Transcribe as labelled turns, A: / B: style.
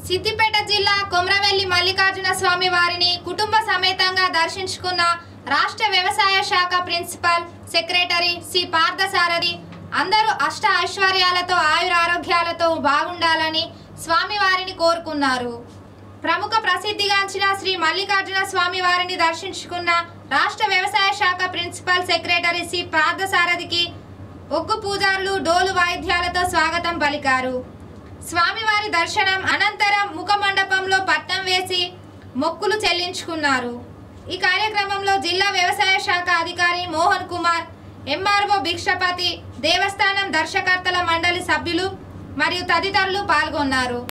A: సిద్దిపేట జిల్లా కొమ్రవెల్లి మల్లికార్జున స్వామి వారిని కుటుంబ సమేతంగా దర్శించుకున్న రాష్ట్ర వ్యవసాయ శాఖ ప్రిన్సిపల్ సెక్రటరీ సి పార్థసారథి అందరూ అష్ట ఐశ్వర్యాలతో ఆయురారోగ్యాలతో బాగుండాలని స్వామివారిని కోరుకున్నారు ప్రముఖ ప్రసిద్ధిగాంచిన శ్రీ మల్లికార్జున స్వామి వారిని దర్శించుకున్న రాష్ట్ర వ్యవసాయ శాఖ ప్రిన్సిపల్ సెక్రటరీ సి పార్థసారథికి ఒగ్గు పూజారులు డోలు వాయిద్యాలతో స్వాగతం పలికారు స్వామివారి దర్శనం అనంతరం ముఖ మండపంలో పట్నం వేసి మొక్కులు చెల్లించుకున్నారు ఈ కార్యక్రమంలో జిల్లా వ్యవసాయ శాఖ అధికారి మోహన్ కుమార్ ఎంఆర్ఓ భిక్షపతి దేవస్థానం దర్శకర్తల మండలి సభ్యులు మరియు తదితరులు పాల్గొన్నారు